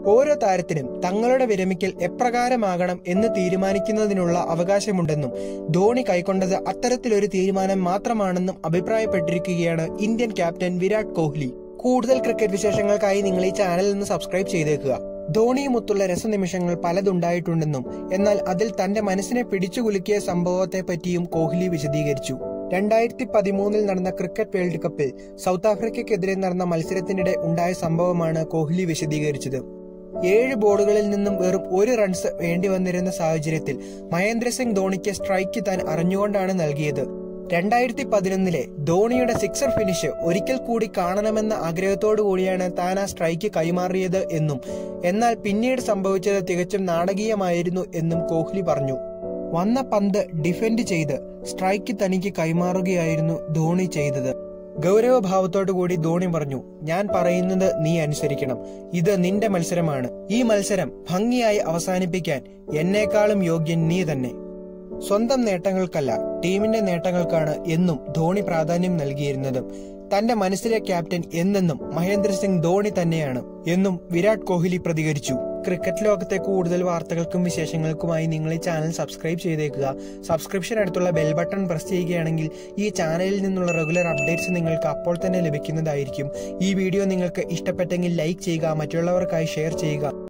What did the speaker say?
ഓരോ താരത്തിനും തങ്ങളുടെ വിരമിക്കൽ എപ്രകാരമാകണം എന്ന് തീരുമാനിക്കുന്നതിനുള്ള അവകാശമുണ്ടെന്നും ധോണി കൈക്കൊണ്ടത് അത്തരത്തിലൊരു തീരുമാനം മാത്രമാണെന്നും അഭിപ്രായപ്പെട്ടിരിക്കുകയാണ് ഇന്ത്യൻ ക്യാപ്റ്റൻ വിരാട് കോഹ്ലി കൂടുതൽ ക്രിക്കറ്റ് വിശേഷങ്ങൾക്കായി നിങ്ങൾ ഈ ചാനൽ നിന്ന് സബ്സ്ക്രൈബ് ചെയ്തേക്കുക ധോണിയുമൊത്തുള്ള രസനിമിഷങ്ങൾ പലതുണ്ടായിട്ടുണ്ടെന്നും എന്നാൽ അതിൽ തന്റെ മനസ്സിനെ പിടിച്ചുകുലുക്കിയ സംഭവത്തെ പറ്റിയും കോഹ്ലി വിശദീകരിച്ചു രണ്ടായിരത്തി പതിമൂന്നിൽ നടന്ന ക്രിക്കറ്റ് വേൾഡ് കപ്പിൽ സൗത്ത് ആഫ്രിക്കയ്ക്കെതിരെ നടന്ന മത്സരത്തിനിടെ ഉണ്ടായ സംഭവമാണ് കോഹ്ലി വിശദീകരിച്ചത് ഏഴ് ബോളുകളിൽ നിന്നും വെറും ഒരു റൺസ് വേണ്ടി വന്നിരുന്ന സാഹചര്യത്തിൽ മഹേന്ദ്ര സിംഗ് ധോണിക്ക് സ്ട്രൈക്ക് താൻ അറിഞ്ഞുകൊണ്ടാണ് നൽകിയത് രണ്ടായിരത്തി പതിനൊന്നിലെ ധോണിയുടെ സിക്സർ ഫിനിഷ് ഒരിക്കൽ കൂടി കാണണമെന്ന ആഗ്രഹത്തോടു കൂടിയാണ് താൻ ആ സ്ട്രൈക്ക് കൈമാറിയത് എന്നും എന്നാൽ പിന്നീട് സംഭവിച്ചത് തികച്ചും നാടകീയമായിരുന്നു എന്നും കോഹ്ലി പറഞ്ഞു വന്ന പന്ത് ഡിഫെൻഡ് ചെയ്ത് സ്ട്രൈക്ക് തനിക്ക് കൈമാറുകയായിരുന്നു ധോണി ചെയ്തത് ഗൗരവഭാവത്തോടു കൂടി ധോണി പറഞ്ഞു ഞാൻ പറയുന്നത് നീ അനുസരിക്കണം ഇത് നിന്റെ മത്സരമാണ് ഈ മത്സരം ഭംഗിയായി അവസാനിപ്പിക്കാൻ എന്നേക്കാളും യോഗ്യൻ നീ തന്നെ സ്വന്തം നേട്ടങ്ങൾക്കല്ല ടീമിന്റെ നേട്ടങ്ങൾക്കാണ് എന്നും ധോണി പ്രാധാന്യം നൽകിയിരുന്നതും തന്റെ മനസ്സിലെ ക്യാപ്റ്റൻ എന്നെന്നും മഹേന്ദ്ര സിംഗ് ധോണി തന്നെയാണ് എന്നും വിരാട് കോഹ്ലി പ്രതികരിച്ചു ക്രിക്കറ്റ് ലോകത്തെ കൂടുതൽ വാർത്തകൾക്കും വിശേഷങ്ങൾക്കുമായി നിങ്ങൾ ഈ ചാനൽ സബ്സ്ക്രൈബ് ചെയ്തേക്കുക സബ്സ്ക്രിപ്ഷൻ അടുത്തുള്ള ബെൽ ബട്ടൺ പ്രസ് ചെയ്യുകയാണെങ്കിൽ ഈ ചാനലിൽ നിന്നുള്ള റെഗുലർ അപ്ഡേറ്റ്സ് നിങ്ങൾക്ക് അപ്പോൾ തന്നെ ലഭിക്കുന്നതായിരിക്കും ഈ വീഡിയോ നിങ്ങൾക്ക് ഇഷ്ടപ്പെട്ടെങ്കിൽ ലൈക്ക് ചെയ്യുക മറ്റുള്ളവർക്കായി ഷെയർ ചെയ്യുക